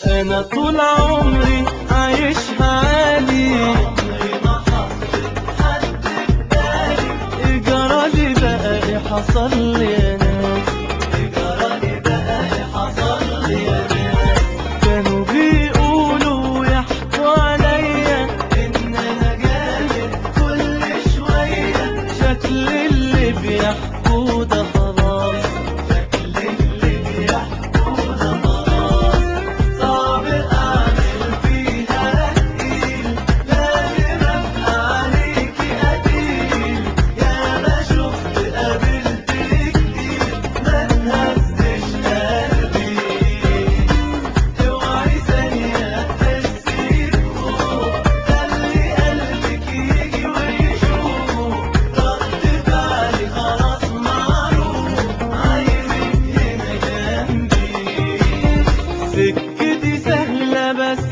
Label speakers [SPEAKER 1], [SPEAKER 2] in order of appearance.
[SPEAKER 1] انا طول عمري عايشها عالي
[SPEAKER 2] عمري ما حطيت حد بدالي
[SPEAKER 1] جرالي بقى ايه حصل لي انا
[SPEAKER 2] جرالي بقى إيه حصل لي أنا
[SPEAKER 1] كانوا بيقولوا يحكوا عليا
[SPEAKER 2] إن أنا جامد كل شوية
[SPEAKER 1] شكل اللي بيحكوا ده خلاص
[SPEAKER 2] شكل اللي بيحكوا ده خلاص صعب أعمل فيها تقيل لازم أبقى عليكي قتيل يا ما شفت قابلت كتير ما تهزش قلبي اوعي ثانية تحسي بخوف خلي قلبك يجي ويشوف رد فعلي خلاص معروف عايزك هنا جنبي
[SPEAKER 1] سكتي سهلة بس